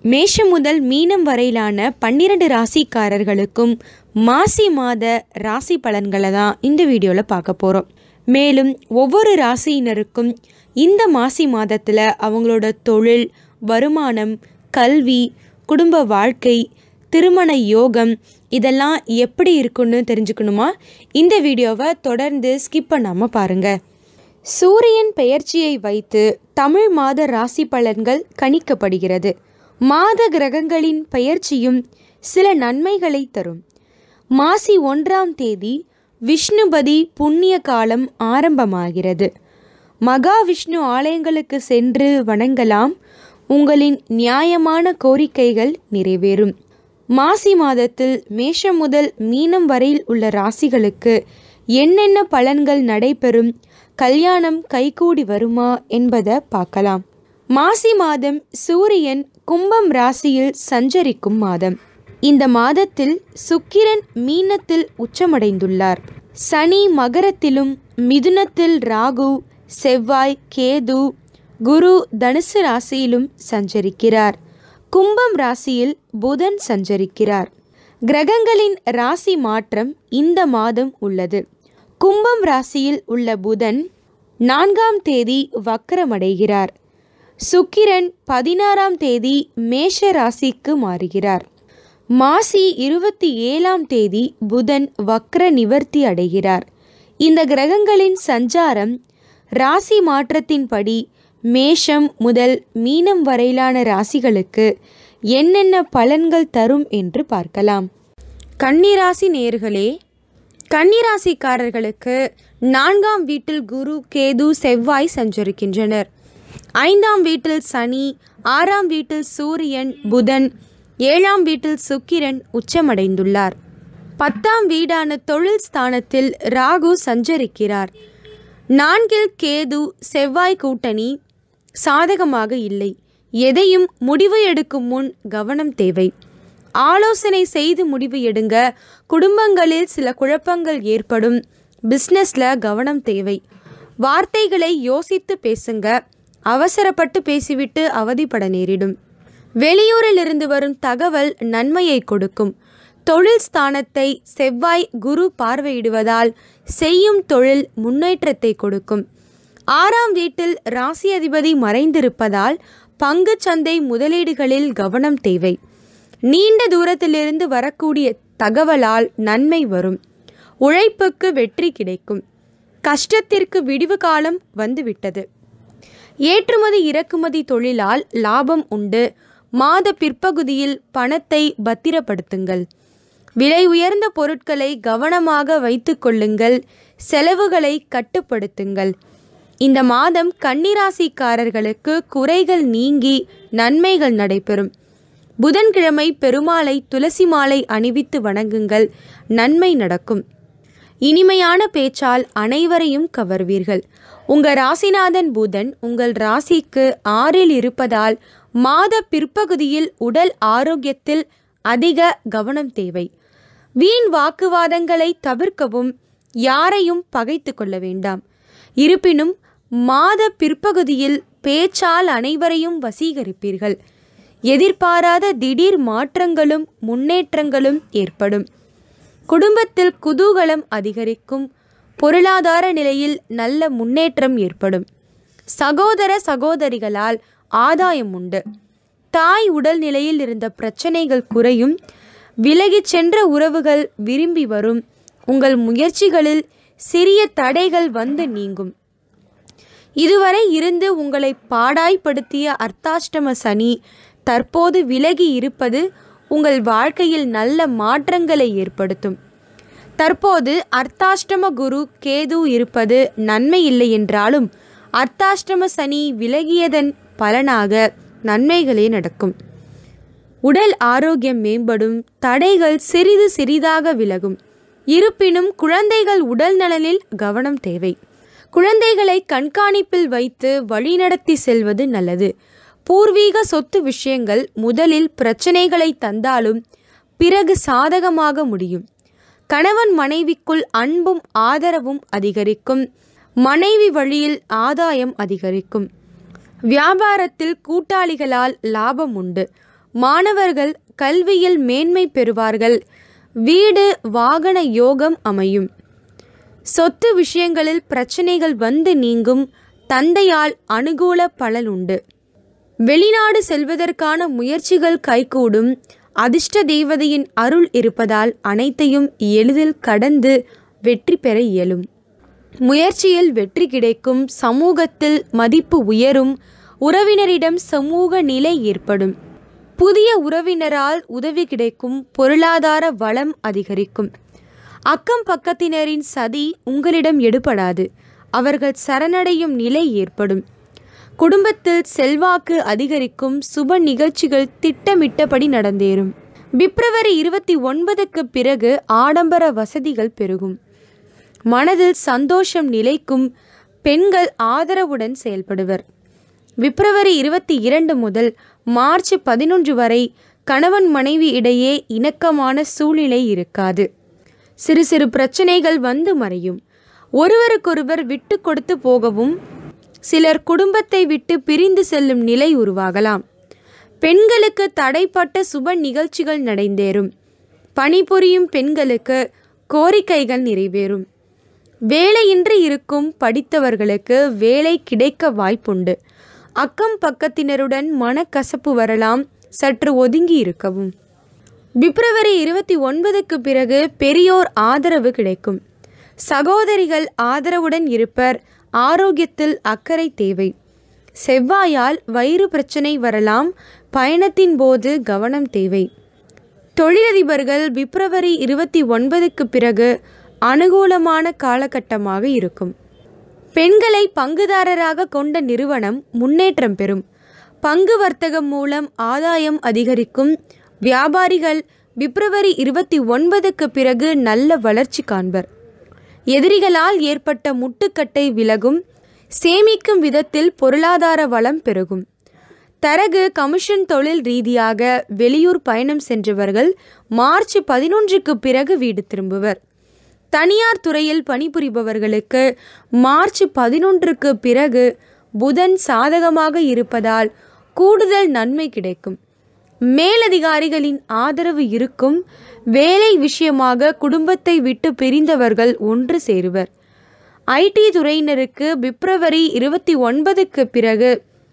மேஷம் முதல் மீனம் வரையிலான பன்னிரண்டு ராசிக்காரர்களுக்கும் மாசி மாத ராசி பலன்களை தான் இந்த வீடியோவில் பார்க்க போகிறோம் மேலும் ஒவ்வொரு ராசியினருக்கும் இந்த மாசி மாதத்தில் அவங்களோட தொழில் வருமானம் கல்வி குடும்ப வாழ்க்கை திருமண யோகம் இதெல்லாம் எப்படி இருக்குன்னு தெரிஞ்சுக்கணுமா இந்த வீடியோவை தொடர்ந்து ஸ்கிப் பண்ணாமல் பாருங்கள் சூரியன் பெயர்ச்சியை வைத்து தமிழ் மாத ராசி பலன்கள் கணிக்கப்படுகிறது மாத கிரகங்களின் பெயர்ச்சியும் சில நன்மைகளை தரும் மாசி ஒன்றாம் தேதி விஷ்ணுபதி புண்ணிய காலம் ஆரம்பமாகிறது மகாவிஷ்ணு ஆலயங்களுக்கு சென்று வணங்கலாம் உங்களின் நியாயமான கோரிக்கைகள் நிறைவேறும் மாசி மாதத்தில் மேஷம் முதல் மீனம் வரையில் உள்ள ராசிகளுக்கு என்னென்ன பலன்கள் நடைபெறும் கல்யாணம் கைகூடி வருமா என்பதை பார்க்கலாம் மாசி மாதம் சூரியன் கும்பம் ராசியில் சஞ்சரிக்கும் மாதம் இந்த மாதத்தில் சுக்கிரன் மீனத்தில் உச்சமடைந்துள்ளார் சனி மகரத்திலும் மிதுனத்தில் ராகு செவ்வாய் கேது குரு தனுசு ராசியிலும் சஞ்சரிக்கிறார் கும்பம் ராசியில் புதன் சஞ்சரிக்கிறார் கிரகங்களின் ராசி மாற்றம் இந்த மாதம் உள்ளது கும்பம் ராசியில் உள்ள புதன் நான்காம் தேதி வக்கரமடைகிறார் சுக்கிரன் பதினாறாம் தேதி மேஷ ராசிக்கு மாறுகிறார் மாசி இருபத்தி ஏழாம் தேதி புதன் வக்ர நிவர்த்தி அடைகிறார் இந்த கிரகங்களின் சஞ்சாரம் ராசி மாற்றத்தின்படி மேஷம் முதல் மீனம் வரையிலான ராசிகளுக்கு என்னென்ன பலன்கள் தரும் என்று பார்க்கலாம் கன்னிராசி நேர்களே கன்னிராசிக்காரர்களுக்கு நான்காம் வீட்டில் குரு கேது செவ்வாய் சஞ்சரிக்கின்றனர் ஐந்தாம் வீட்டில் சனி ஆறாம் வீட்டில் சூரியன் புதன் ஏழாம் வீட்டில் சுக்கிரன் உச்சமடைந்துள்ளார் பத்தாம் வீடான தொழில் ஸ்தானத்தில் ராகு சஞ்சரிக்கிறார் நான்கில் கேது செவ்வாய் கூட்டணி சாதகமாக இல்லை எதையும் முடிவு எடுக்கும் முன் கவனம் தேவை ஆலோசனை செய்து முடிவு எடுங்க குடும்பங்களில் சில குழப்பங்கள் ஏற்படும் பிஸ்னஸில் கவனம் தேவை வார்த்தைகளை யோசித்து பேசுங்க அவசரப்பட்டு பேசிவிட்டு அவதிப்பட நேரிடும் வெளியூரில் இருந்து வரும் தகவல் நன்மையை கொடுக்கும் தொழில் ஸ்தானத்தை செவ்வாய் குரு பார்வையிடுவதால் செய்யும் தொழில் முன்னேற்றத்தை கொடுக்கும் ஆறாம் வீட்டில் ராசி அதிபதி மறைந்திருப்பதால் பங்குச் சந்தை முதலீடுகளில் கவனம் தேவை நீண்ட தூரத்திலிருந்து வரக்கூடிய தகவலால் நன்மை வரும் உழைப்புக்கு வெற்றி கிடைக்கும் கஷ்டத்திற்கு விடிவு காலம் வந்துவிட்டது ஏற்றுமதி இறக்குமதி தொழிலால் லாபம் உண்டு மாத பிற்பகுதியில் பணத்தை பத்திரப்படுத்துங்கள் விலை உயர்ந்த பொருட்களை கவனமாக வைத்து கொள்ளுங்கள் செலவுகளை கட்டுப்படுத்துங்கள் இந்த மாதம் கன்னிராசிக்காரர்களுக்கு குறைகள் நீங்கி நன்மைகள் நடைபெறும் புதன்கிழமை பெருமாளை துளசி மாலை அணிவித்து வணங்குங்கள் நன்மை நடக்கும் இனிமையான பேச்சால் அனைவரையும் கவர்வீர்கள் உங்கள் ராசிநாதன் புதன் உங்கள் ராசிக்கு ஆறில் இருப்பதால் மாத பிற்பகுதியில் உடல் ஆரோக்கியத்தில் அதிக கவனம் தேவை வீண் வாக்குவாதங்களை தவிர்க்கவும் யாரையும் பகைத்து கொள்ள வேண்டாம் இருப்பினும் மாத பிற்பகுதியில் பேச்சால் அனைவரையும் வசீகரிப்பீர்கள் எதிர்பாராத திடீர் மாற்றங்களும் முன்னேற்றங்களும் ஏற்படும் குடும்பத்தில் குதூகலம் அதிகரிக்கும் பொருளாதார நிலையில் நல்ல முன்னேற்றம் ஏற்படும் சகோதர சகோதரிகளால் ஆதாயம் உண்டு தாய் உடல் நிலையில் இருந்த பிரச்சனைகள் குறையும் விலகிச் சென்ற உறவுகள் விரும்பி வரும் உங்கள் முயற்சிகளில் சிறிய தடைகள் வந்து நீங்கும் இதுவரை இருந்து உங்களை பாடாய்படுத்திய அர்த்தாஷ்டம சனி தற்போது விலகி இருப்பது உங்கள் வாழ்க்கையில் நல்ல மாற்றங்களை ஏற்படுத்தும் தற்போது அர்த்தாஷ்டம குரு கேது இருப்பது நன்மை இல்லை என்றாலும் அர்த்தாஷ்டம சனி விலகியதன் பலனாக நன்மைகளே நடக்கும் உடல் ஆரோக்கியம் மேம்படும் தடைகள் சிறிது சிறிதாக விலகும் இருப்பினும் குழந்தைகள் உடல் நலனில் கவனம் தேவை குழந்தைகளை கண்காணிப்பில் வைத்து வழிநடத்தி செல்வது நல்லது பூர்வீக சொத்து விஷயங்கள் முதலில் பிரச்சனைகளை தந்தாலும் பிறகு சாதகமாக முடியும் கணவன் மனைவிக்குள் அன்பும் ஆதரவும் அதிகரிக்கும் மனைவி வழியில் ஆதாயம் அதிகரிக்கும் வியாபாரத்தில் கூட்டாளிகளால் லாபம் உண்டு மாணவர்கள் கல்வியில் மேன்மை பெறுவார்கள் வீடு வாகன யோகம் அமையும் சொத்து விஷயங்களில் பிரச்சனைகள் வந்து நீங்கும் தந்தையால் அனுகூல பலன் உண்டு வெளிநாடு செல்வதற்கான முயற்சிகள் கைகூடும் அதிர்ஷ்ட தேவதையின் அருள் இருப்பதால் அனைத்தையும் எளிதில் கடந்து வெற்றி பெற இயலும் முயற்சியில் வெற்றி கிடைக்கும் சமூகத்தில் மதிப்பு உயரும் உறவினரிடம் சமூக நிலை ஏற்படும் புதிய உறவினரால் உதவி கிடைக்கும் பொருளாதார வளம் அதிகரிக்கும் அக்கம் பக்கத்தினரின் சதி உங்களிடம் எடுபடாது அவர்கள் சரணடையும் நிலை ஏற்படும் குடும்பத்தில் செல்வாக்கு அதிகரிக்கும் சுப நிகழ்ச்சிகள் திட்டமிட்டபடி நடந்தேறும் பிப்ரவரி இருபத்தி ஒன்பதுக்கு பிறகு ஆடம்பர வசதிகள் பெருகும் மனதில் சந்தோஷம் நிலைக்கும் பெண்கள் ஆதரவுடன் செயல்படுவர் பிப்ரவரி இருபத்தி இரண்டு முதல் மார்ச் பதினொன்று வரை கணவன் மனைவி இடையே இணக்கமான சூழ்நிலை இருக்காது சிறு சிறு பிரச்சனைகள் வந்து மறையும் ஒருவருக்கொருவர் விட்டு கொடுத்து போகவும் சிலர் குடும்பத்தை விட்டு பிரிந்து செல்லும் நிலை உருவாகலாம் பெண்களுக்கு தடைப்பட்ட சுப நிகழ்ச்சிகள் நடைந்தேறும் பணிபுரியும் பெண்களுக்கு கோரிக்கைகள் நிறைவேறும் வேலையின்றி இருக்கும் படித்தவர்களுக்கு வேலை கிடைக்க வாய்ப்புண்டு அக்கம் பக்கத்தினருடன் மனக்கசப்பு வரலாம் சற்று ஒதுங்கி இருக்கவும் பிப்ரவரி இருபத்தி ஒன்பதுக்கு பிறகு பெரியோர் ஆதரவு கிடைக்கும் சகோதரிகள் ஆதரவுடன் இருப்பர் ஆரோக்கியத்தில் அக்கறை தேவை செவ்வாயால் வயிறு பிரச்சனை வரலாம் பயணத்தின் போது கவனம் தேவை தொழிலதிபர்கள் பிப்ரவரி இருபத்தி ஒன்பதுக்கு பிறகு அனுகூலமான காலகட்டமாக இருக்கும் பெண்களை பங்குதாரராக கொண்ட நிறுவனம் முன்னேற்றம் பெறும் பங்கு வர்த்தகம் மூலம் ஆதாயம் அதிகரிக்கும் வியாபாரிகள் பிப்ரவரி இருபத்தி ஒன்பதுக்கு பிறகு நல்ல வளர்ச்சி காண்பர் எதிரிகளால் ஏற்பட்ட முட்டுக்கட்டை விலகும் சேமிக்கும் விதத்தில் பொருளாதார வளம் பெருகும் தரகு கமிஷன் தொழில் ரீதியாக வெளியூர் பயணம் சென்றவர்கள் மார்ச் பதினொன்றுக்கு பிறகு வீடு திரும்புவர் தனியார் துறையில் பணிபுரிபவர்களுக்கு மார்ச் பதினொன்றுக்கு பிறகு புதன் சாதகமாக இருப்பதால் கூடுதல் நன்மை கிடைக்கும் மேலதிகாரிகளின் ஆதரவு இருக்கும் வேலை விஷயமாக குடும்பத்தை விட்டு பிரிந்தவர்கள் ஒன்று சேருவர் ஐடி துறையினருக்கு பிப்ரவரி இருபத்தி ஒன்பதுக்கு பிறகு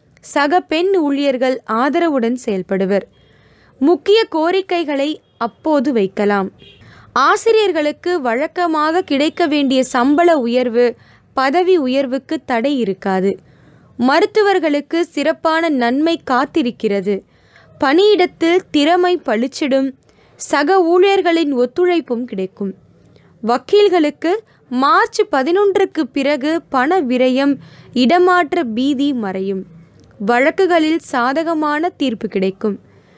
சக பெண் ஊழியர்கள் ஆதரவுடன் செயல்படுவர் முக்கிய கோரிக்கைகளை அப்போது வைக்கலாம் ஆசிரியர்களுக்கு வழக்கமாக கிடைக்க வேண்டிய சம்பள உயர்வு பதவி உயர்வுக்கு தடை இருக்காது மருத்துவர்களுக்கு சிறப்பான நன்மை காத்திருக்கிறது பணியிடத்தில் திறமை பளிச்சிடும் சக ஊழியர்களின் ஒத்துழைப்பும் கிடைக்கும் வக்கீல்களுக்கு மார்ச் பதினொன்றுக்கு பிறகு பண விரயம் இடமாற்ற பீதி மறையும் வழக்குகளில் சாதகமான தீர்ப்பு கிடைக்கும்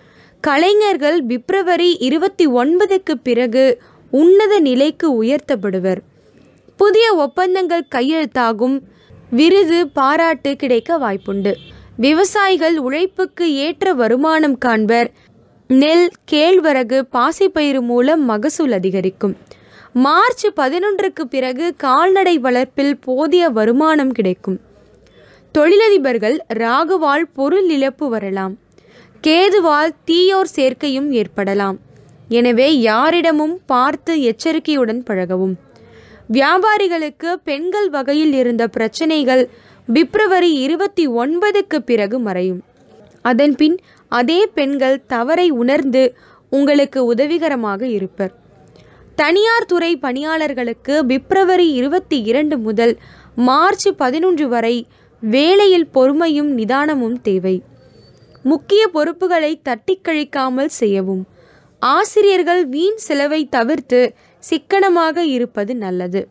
கலைஞர்கள் பிப்ரவரி இருபத்தி ஒன்பதுக்கு பிறகு உன்னத நிலைக்கு உயர்த்தப்படுவர் புதிய ஒப்பந்தங்கள் கையெழுத்தாகும் விருது பாராட்டு கிடைக்க வாய்ப்புண்டு விவசாயிகள் உழைப்புக்கு ஏற்ற வருமானம் காண்பர் நெல் கேழ்வரகு பாசிப்பயிறு மூலம் மகசூல் அதிகரிக்கும் மார்ச் பதினொன்றுக்கு பிறகு கால்நடை வளர்ப்பில் போதிய வருமானம் கிடைக்கும் தொழிலதிபர்கள் ராகுவால் பொருள் இழப்பு வரலாம் கேதுவால் தீயோர் சேர்க்கையும் ஏற்படலாம் எனவே யாரிடமும் பார்த்து எச்சரிக்கையுடன் பழகவும் வியாபாரிகளுக்கு பெண்கள் வகையில் இருந்த பிரச்சனைகள் பிப்ரவரி இருபத்தி ஒன்பதுக்கு பிறகு மறையும் அதன்பின் அதே பெண்கள் தவறை உணர்ந்து உங்களுக்கு உதவிகரமாக இருப்பர் தனியார் துறை பணியாளர்களுக்கு பிப்ரவரி இருபத்தி இரண்டு முதல் மார்ச் பதினொன்று வரை வேலையில் பொறுமையும் நிதானமும் தேவை முக்கிய பொறுப்புகளை தட்டி கழிக்காமல் செய்யவும் ஆசிரியர்கள் வீண் செலவை தவிர்த்து சிக்கனமாக இருப்பது நல்லது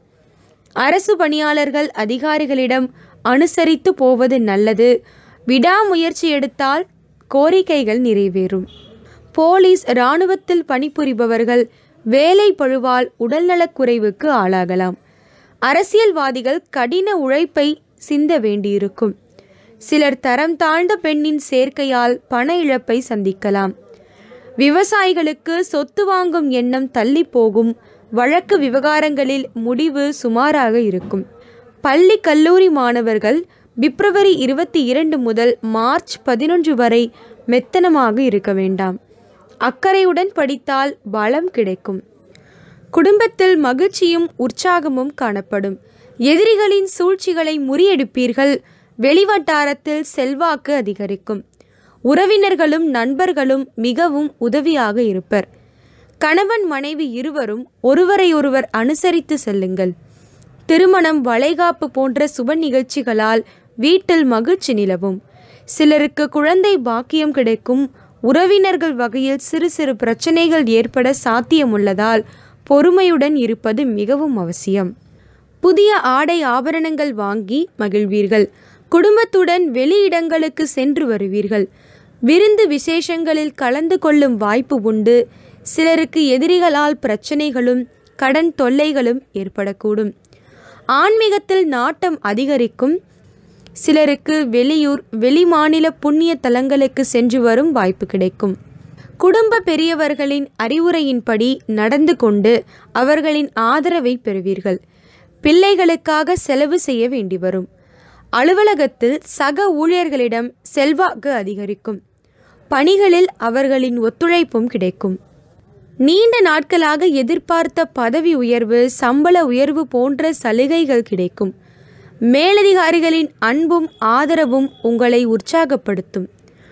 அரசு பணியாளர்கள் அதிகாரிகளிடம் அனுசரித்து போவது நல்லது விடாமுயற்சி எடுத்தால் கோரிக்கைகள் நிறைவேறும் போலீஸ் இராணுவத்தில் பணிபுரிபவர்கள் வேலை பழுவால் உடல்நலக்குறைவுக்கு ஆளாகலாம் அரசியல்வாதிகள் கடின உழைப்பை சிந்த வேண்டியிருக்கும் சிலர் தரம் தாழ்ந்த பெண்ணின் சேர்க்கையால் பண இழப்பை சந்திக்கலாம் விவசாயிகளுக்கு சொத்து வாங்கும் எண்ணம் தள்ளி போகும் வழக்கு விவகாரங்களில் முடிவு சுமாராக இருக்கும் பள்ளி கல்லூரி மாணவர்கள் பிப்ரவரி இருபத்தி இரண்டு முதல் மார்ச் பதினொன்று வரை மெத்தனமாக இருக்க வேண்டாம் அக்கறையுடன் படித்தால் பலம் கிடைக்கும் குடும்பத்தில் மகிழ்ச்சியும் உற்சாகமும் காணப்படும் எதிரிகளின் சூழ்ச்சிகளை முறியடிப்பீர்கள் வெளிவட்டாரத்தில் செல்வாக்கு அதிகரிக்கும் உறவினர்களும் நண்பர்களும் மிகவும் உதவியாக இருப்பர் கணவன் மனைவி இருவரும் ஒருவரையொருவர் அனுசரித்து செல்லுங்கள் திருமணம் வளைகாப்பு போன்ற சுப நிகழ்ச்சிகளால் வீட்டில் மகிழ்ச்சி நிலவும் சிலருக்கு குழந்தை பாக்கியம் கிடைக்கும் உறவினர்கள் வகையில் சிறு சிறு பிரச்சனைகள் ஏற்பட சாத்தியமுள்ளதால் பொறுமையுடன் இருப்பது மிகவும் அவசியம் புதிய ஆடை ஆபரணங்கள் வாங்கி மகிழ்வீர்கள் குடும்பத்துடன் வெளியிடங்களுக்கு சென்று வருவீர்கள் விருந்து விசேஷங்களில் கலந்து கொள்ளும் வாய்ப்பு உண்டு சிலருக்கு எதிரிகளால் பிரச்சனைகளும் கடன் தொல்லைகளும் ஏற்படக்கூடும் ஆன்மீகத்தில் நாட்டம் அதிகரிக்கும் சிலருக்கு வெளியூர் வெளிமாநில புண்ணிய தலங்களுக்கு சென்று வரும் வாய்ப்பு கிடைக்கும் குடும்ப பெரியவர்களின் அறிவுரையின்படி நடந்து கொண்டு அவர்களின் ஆதரவை பெறுவீர்கள் பிள்ளைகளுக்காக செலவு செய்ய வேண்டி வரும் அலுவலகத்தில் சக ஊழியர்களிடம் செல்வாக்கு அதிகரிக்கும் பணிகளில் அவர்களின் ஒத்துழைப்பும் கிடைக்கும் நீண்ட நாட்களாக எதிர்பார்த்த பதவி உயர்வு சம்பள உயர்வு போன்ற சலுகைகள் கிடைக்கும் மேலதிகாரிகளின் அன்பும் ஆதரவும் உங்களை உற்சாகப்படுத்தும்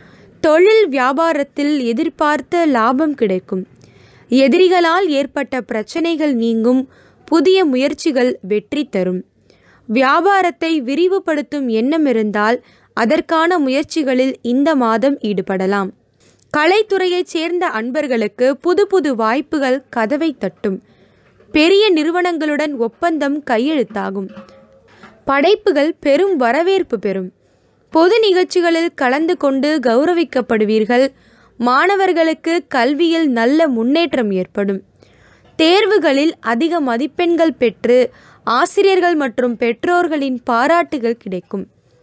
தொழில் வியாபாரத்தில் எதிர்பார்த்த லாபம் கிடைக்கும் எதிரிகளால் ஏற்பட்ட பிரச்சனைகள் நீங்கும் புதிய முயற்சிகள் வெற்றி தரும் வியாபாரத்தை விரிவுபடுத்தும் எண்ணம் இருந்தால் அதற்கான முயற்சிகளில் இந்த மாதம் ஈடுபடலாம் கலைத்துறையைச் சேர்ந்த அன்பர்களுக்கு புது புது வாய்ப்புகள் கதவை தட்டும் பெரிய நிறுவனங்களுடன் ஒப்பந்தம் கையெழுத்தாகும் படைப்புகள் பெரும் வரவேற்பு பெறும் பொது நிகழ்ச்சிகளில் கலந்து கொண்டு கௌரவிக்கப்படுவீர்கள் மாணவர்களுக்கு கல்வியில் நல்ல முன்னேற்றம் ஏற்படும் தேர்வுகளில் அதிக மதிப்பெண்கள் பெற்று ஆசிரியர்கள் மற்றும் பெற்றோர்களின் பாராட்டுகள் கிடைக்கும்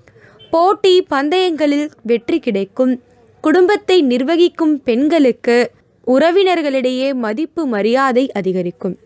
போட்டி பந்தயங்களில் வெற்றி கிடைக்கும் குடும்பத்தை நிர்வகிக்கும் பெண்களுக்கு உறவினர்களிடையே மதிப்பு மரியாதை அதிகரிக்கும்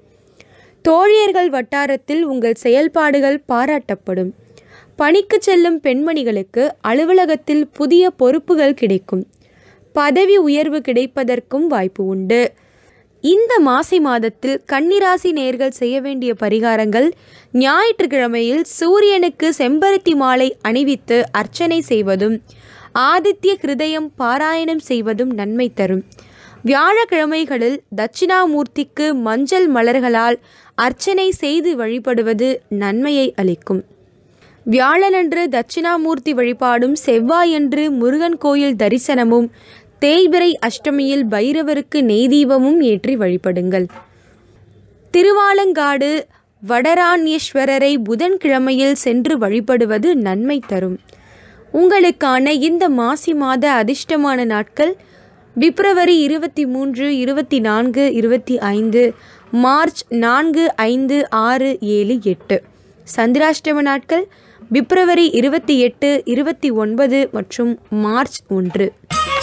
தோழியர்கள் வட்டாரத்தில் உங்கள் செயல்பாடுகள் பாராட்டப்படும் பணிக்கு செல்லும் பெண்மணிகளுக்கு அலுவலகத்தில் புதிய பொறுப்புகள் கிடைக்கும் பதவி உயர்வு கிடைப்பதற்கும் வாய்ப்பு உண்டு இந்த மாசி மாதத்தில் கன்னிராசி நேர்கள் செய்ய வேண்டிய பரிகாரங்கள் ஞாயிற்றுக்கிழமையில் சூரியனுக்கு செம்பருத்தி மாலை அணிவித்து அர்ச்சனை செய்வதும் ஆதித்ய கிருதயம் பாராயணம் செய்வதும் நன்மை தரும் வியாழக்கிழமைகளில் தட்சிணாமூர்த்திக்கு மஞ்சள் மலர்களால் அர்ச்சனை செய்து வழிபடுவது நன்மையை அளிக்கும் வியாழனன்று தட்சிணாமூர்த்தி வழிபாடும் செவ்வாயன்று முருகன் கோயில் தரிசனமும் தேய்பிறை அஷ்டமியில் பைரவருக்கு நெய்தீபமும் ஏற்றி வழிபடுங்கள் திருவாலங்காடு வடராண்யேஸ்வரரை புதன்கிழமையில் சென்று வழிபடுவது நன்மை தரும் உங்களுக்கான இந்த மாசி மாத அதிர்ஷ்டமான நாட்கள் பிப்ரவரி இருபத்தி மூன்று இருபத்தி நான்கு இருபத்தி ஐந்து மார்ச் நான்கு ஐந்து ஆறு ஏழு எட்டு சந்திராஷ்டம நாட்கள் பிப்ரவரி இருபத்தி எட்டு இருபத்தி ஒன்பது மற்றும் மார்ச் ஒன்று